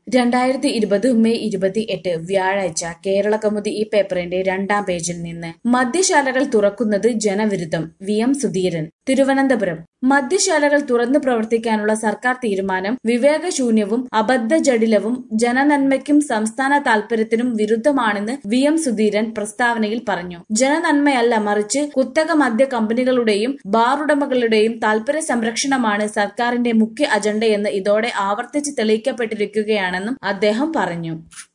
രണ്ടായിരത്തി ഇരുപത് മെയ് ഇരുപത്തി എട്ട് വ്യാഴാഴ്ച കേരള കൗമുദി ഈ പേപ്പറിന്റെ രണ്ടാം പേജിൽ നിന്ന് മദ്യശാലകൾ തുറക്കുന്നത് ജനവിരുദ്ധം വി എം സുധീരൻ തിരുവനന്തപുരം മദ്യശാലകൾ തുറന്നു പ്രവർത്തിക്കാനുള്ള സർക്കാർ തീരുമാനം വിവേകശൂന്യവും അബദ്ധജടിലവും ജനനന്മയ്ക്കും സംസ്ഥാന താൽപര്യത്തിനും വിരുദ്ധമാണെന്ന് വി എം സുധീരൻ പ്രസ്താവനയിൽ പറഞ്ഞു ജനനന്മയല്ല മറിച്ച് കുത്തക മദ്യ കമ്പനികളുടെയും ബാർ ഉടമകളുടെയും താൽപര്യ സംരക്ഷണമാണ് സർക്കാരിന്റെ മുഖ്യ അജണ്ടയെന്ന് ഇതോടെ ആവർത്തിച്ച് തെളിയിക്കപ്പെട്ടിരിക്കുകയാണെന്നും അദ്ദേഹം പറഞ്ഞു